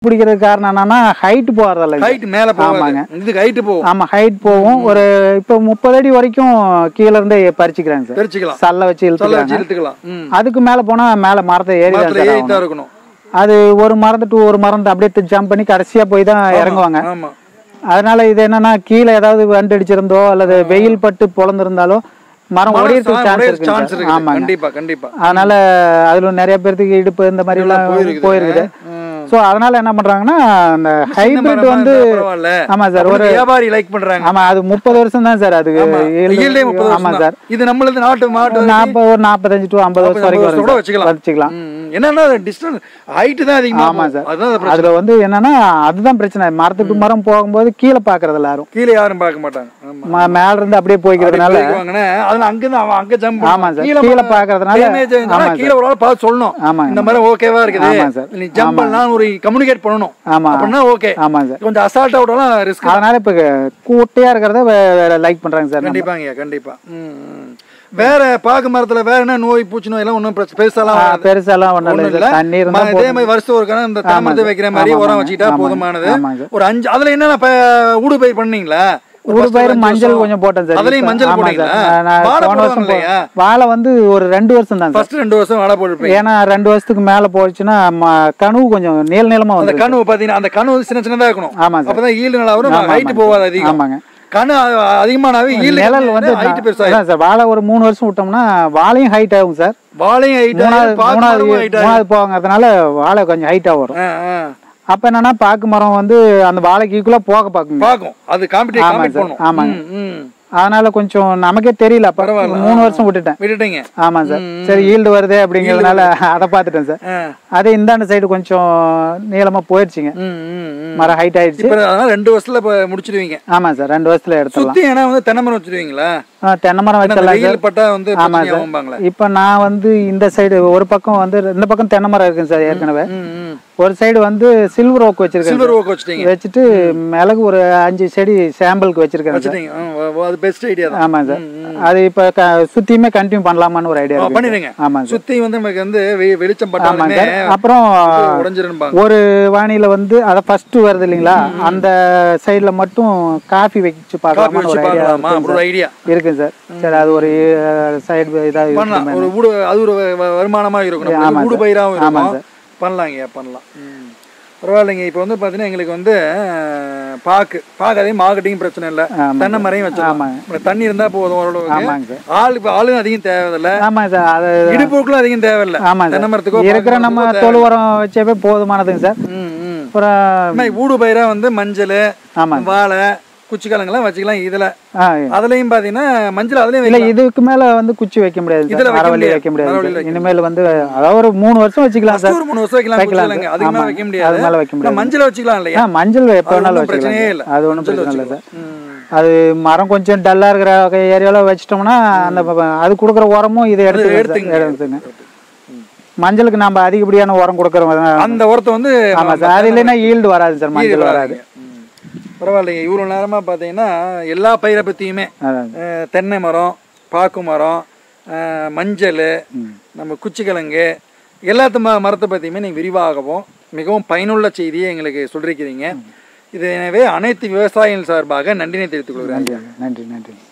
பிடிக்கிறதுக்கு காரணம் என்னன்னா ஹைட் போறதில்ல ஹைட் மேல போவாங்க ஆமாங்க. இதுக்கு ஹைட் போகும் ஆமா ஹைட் போகும் ஒரு இப்போ முப்பது அடி வரைக்கும் கீழ இருந்தே பறிச்சுக்கிறாங்க சார் தெரிச்சுக்கலாம் சல்ல வச்சு சொல்ல இழுத்துக்கிறாங்க வச்சு இழுத்துக்கலாம் ம் அதுக்கு மேல போனா மேல மரத்தை ஏறி தான் மரத்துல சார் ஏறிட்டு ஆகணும். இருக்கணும் அது ஒரு மரத்து டு ஒரு மரம் அப்படியே ஜம்ப் பண்ணி கடைசியா போய் தான் இறங்குவாங்க ஆமா அதனால இது என்னன்னா கீழே ஏதாவது வண்டு அடிச்சிருந்தோ அல்லது வெயில் பட்டு பொழந்திருந்தாலும் மரம் ஒடியறதுக்கு சான்ஸ் சான்ஸ் இருக்கு இருக்கு ஆமாங்க கண்டிப்பா கண்டிப்பா அதனால அதுல நிறைய பேர்த்துக்கு இடுப்பு இந்த மாதிரி எல்லாம் போயிருக்குது. போயிருக்குது ம். ஸோ அதனால என்ன பண்றாங்கன்னா அந்த சின்ன ஹைபிரிட் மரமா வந்து இருந்தா பரவாயில்ல ஆமா சார் ஒரு ஒரு வியாபாரி லைக் பண்றாங்க ஆமா அது முப்பது வருஷம் தான் சார் அதுக்கு yield. ஈல்டே முப்பது ஆமா வருஷம் சார் தான். இது நம்மளது நாட்டு மாட்டு ஒரு நாற்பது ஒரு நாற்பத்தஞ்சு டு ஐம்பது வருஷம் வரைக்கும் வருஷம் வரும் கூட சார். வச்சுக்கலாம். வச்சுக்கலாம் ம், ம். என்னன்னா டிஸ்டன்ஸ் ஹைட் தான் அதிகமா ஆமா போகும். சார். அதுதான் பிரச்சனை. அதுல வந்து என்னன்னா அதுதான் பிரச்சனை மரத்துக்கு மரம் போகும்போது கீழே பாக்குறது எல்லாரும் கீழே யாரும் பார்க்க மாட்டாங்க ஆமா. ம- மேல இருந்து அப்படியே போய்க்கிறதுனால போய்க்குவாங்கன்னு, அதுல அங்கிருந்து அவன் அங்க jump ஆமா பண்ணுவான். சார். கீழே கீழே மரம் பார்க்கறதுனால- damage ஆயிருந்தா ஆமா கீழே ஒரு ஆள் பார்த்து சொல்லணும் ஆமாங்க. இந்த மாதிரி ஓகேவா இருக்குது ஆமா சார். நீ ஜம்ப் பண்ணலாம் ஒரு கம்யூனிகேட் பண்ணணும் ஆமா அப்படின்னா ஓகே ஆமா சார் கொஞ்சம் அசால்ட்டா விடலாம் ரிஸ்க் அதனால இப்ப கூட்டையா இருக்கிறத லைக் பண்றாங்க சார் நம்ம. கண்டிப்பாங்க கண்டிப்பா ம், ம். வேற பாக்கு மரத்துல வேற என்ன நோய் பூச்சி நோய் எல்லாம் ஒன்றும் பெருசாலாம் ஆ, வராது. பெருசாலாம் ஒண்ணும் ஒண்ணும் இல்லை இல்ல. சார். தண்ணி இருந்தா ம- இதே மாதிரி வருஷம் ஒரு கணம் இந்த தாமரத்தை சார். வைக்கிற மாதிரி ஆமா, உரம் ஆமாங்க. வச்சுக்கிட்டா ஆமாங்க. போதுமானது ஆமாங்க. ஒரு அஞ்சு அதுல என்னென்ன ப- ஊடு பயிர் பண்ணீங்களா ஒரு ஒரு first பயிர் அஞ்சு மஞ்சள் வருஷம். கொஞ்சம் போட்டேன் சார் அதுலயும் இப்ப. மஞ்சள் ஆமா போட்டீங்களா சார். நான் வாழை போன வருஷம் போடுவாங்க இல்லையா போ- வாழை வந்து ஒரு ரெண்டு வருஷம் தான் சார் ஃபர்ஸ்ட் ரெண்டு வருஷம் வாழை போட்டுருப்பீங்க ஏன்னா ரெண்டு வருஷத்துக்கு மேல போச்சுன்னா ம- கனவு கொஞ்சம் நீள நீளமா அந்த வந்து கனவு பாத்தீங்கன்னா அந்த கனவு சின்ன சின்னதா இருக்கணும் ஆமா சார் அப்பதான் ஈல்டு நல்லா வரும் ஆமா, ஹைட் ஆமாங்க. போகாது அதிகம் ஆமாங்க கணு அ- அதிகமானாவே ஈல்டு நிழல் வந்து ஹைட் பெருசாகும் அதான் சார் வாழை ஒரு மூணு வருஷம் விட்டோம்னா வாழையும் ஹைட் ஆகும் சார் வாழையும் ஹைட் மூணாவது ஆகும் பாக்கு மூணாவது மரமும் ஹைட் ஆகும் மூணாவது போவாங்கிறதுனால வாழை கொஞ்சம் ஹைட்டா வரும் ஆ, ஆ. அப்ப என்னன்னா பாக்கு மரம் வந்து அந்த வாழைக்கு ஈக்குவலா போக பாக்குங்க பாக்கும் அது காம்படிட் ஆமா காம்பீட் சார், பண்ணும் ஆமாங்க. ம், ம். அதனால கொஞ்சம் நமக்கே தெரியல அப்ப பரவாயில்ல. மூணு வருஷம் விட்டுட்டேன் விட்டுட்டீங்க ஆமா சார் சரி ஈல்டு வருதே அப்படிங்கறதுனால அதை பார்த்துட்டேன் சார் ஆ. அதே இந்தாண்ட சைடு கொஞ்சம் நீளமா போயிடுச்சுங்க ம், ம், ம். மரம் ஹைட் ஆயிடுச்சு இப்ப அதனால ரெண்டு வருஷத்துல இப்ப முடிச்சிடுவீங்க ஆமா சார் ரெண்டு வருஷத்துல எடுத்துடலாம் சுத்தி ஏன்னா வந்து தென்னை மரம் வச்சிருவீங்களா ஆ, தென்னை மரம் ஏன்னா அந்த வச்சிடலாம் சார் வெயில் பட்டா வந்து ஆமா சார் ஆகும்பாங்களே இப்ப நான் வந்து இந்த சைடு ஒரு பக்கம் வந்து இந்த பக்கம் தென்னை மரம் இருக்குங்க சார் ஏற்கனவே ம், ம். ஒரு சைடு வந்து சில்வர் ஓக் வச்சிருக்கேன் சில்வர் ஓக் வச்சிட்டீங்க வச்சுட்டு மிளகு ஒரு அஞ்சு செடி சாம்பிளுக்கு வச்சிருக்கேன் சார் வச்சிட்டீங்க ஆ, வ- வ- அது பெஸ்ட் ஐடியா தான் ஆமா சார் அது இப்ப க- சுத்தியுமே கண்டினியூ பண்ணலாமான்னு ஒரு ஐடியா ஆ, இருக்கு பண்ணிடுங்க ஆமா சார் சுத்தி வந்து நமக்கு வந்து வெ- வெளிச்சம் ஆமா பட்டாலுமே சார் அப்புறம் உடஞ்சிருப்பாங்க ஒரு வானில வந்து அத ஃபர்ஸ்ட் வருது இல்லைங்களா அந்த சைடுல மட்டும் காஃபி வச்சு காப்பி பார்க்கலாமான்னு வச்சு ஒரு ஐடியா பார்க்கலாமா அப்படி ஒரு ஐடியா இருக்கு சார் சரி அது ஒரு சைடு இதா பண்ணலாம் ஒரு ஊடு அது ஒரு வ- வ- வருமானமா இருக்கும் ஆமா நமக்கு ஊடு சார். பயிராகவும் ஆமா இருக்கும் பண்ணலாங்கய்யா பண்ணலாம் ம். பரவாயில்லைங்க இப்போ வந்து பார்த்தீங்கன்னா எங்களுக்கு வந்து அஹ், பாக்கு பாக்கு அதே மார்க்கெட்டிங் பிரச்சனை இல்லை ஆமா தென்னை மரையும் வச்சிடலாம் ஆமாங்க. அப்புறம் தண்ணி இருந்தால் போதும் ஓரளவுக்கு ஆமாங்க சார் ஆள் இப்போ ஆளும் அதிகம் தேவையில்லை ஆமா சார் அது இடுப்புக்கும் அதிகம் தேவையில்லை ஆமா தென்னை சார் மரத்துக்கோ இருக்கிற பாக்கு நம்ம மரத்துக்கோ தொழு உரம் வச்சவே போதுமானதுங்க சார் ம் ம் அப்புறம் அம்மா, ஊடு பயிரா வந்து மஞ்சள் ஆமாங்க வாழை குச்சிக்கிழங்கெல்லாம் வச்சுக்கலாம் இதுல ஆ அதுலயும் பாத்தீங்கன்னா மஞ்சள் அதுலயும் இல்ல வைக்கலாம். இதுக்கு மேல வந்து குச்சி வைக்க முடியாது இதுல சார் வைக்க மரவள்ளி முடியாது. வைக்க முடியாது மரவள்ளி சார். வைக்க இனிமேல் வந்து அதாவது ஒரு மூணு வருஷம் வச்சுக்கலாம் First சார் ஒரு மூணு வருஷம் வைக்கலாம் வைக்கலாம் குச்சிக்கிழங்கு. சார். அதுக்கு மேல ஆமா. வைக்க முடியாது அது மேல வைக்க ஆனா முடியாது. மஞ்சள் வச்சுக்கலாம் இல்லையா ஆ மஞ்சள் எப்போ அது வேணாலும் ஒண்ணும் பிரச்சனையே வச்சுக்கலாம் இல்ல. அது ஒன்றும் மஞ்சள் பிரச்சனை இல்லை சார் வச்சுக்கலாம். ம். அது மரம் கொஞ்சம் டல்லா இருக்கிற ஏரியாவில் வச்சிட்டோம்னா அந்த ப- அது கொடுக்குற உரமும் இதை எடுத்து எடுத்துங்க. எடுத்துங்க மஞ்சளுக்கு நம்ம அதிகப்படியான உரம் கொடுக்குறோம் அந்த உரத்தை வந்து ஆமா சார் அது இல்லைன்னா ஈல்டு வராது சார் மஞ்சள் வராது ம். பரவாயில்லைங்க இவ்வளவு நேரமா பாத்தீங்கன்னா எல்லா பயிரை பத்தியுமே அதான் அஹ், தென்னை மரம் பாக்கு மரம் அஹ், மஞ்சள் நம்ம குச்சிக்கிழங்கு எல்லாத்து ம மரத்தை பற்றியுமே நீங்கள் விரிவாகவும் மிகவும் பயனுள்ள செய்தியை எங்களுக்கு சொல்லியிருக்கிறீங்க இது எனவே அனைத்து விவசாயிகள் சார்பாக நன்றினை தெரிவித்துக் கொள்கிறேன் நன்றி நன்றி நன்றி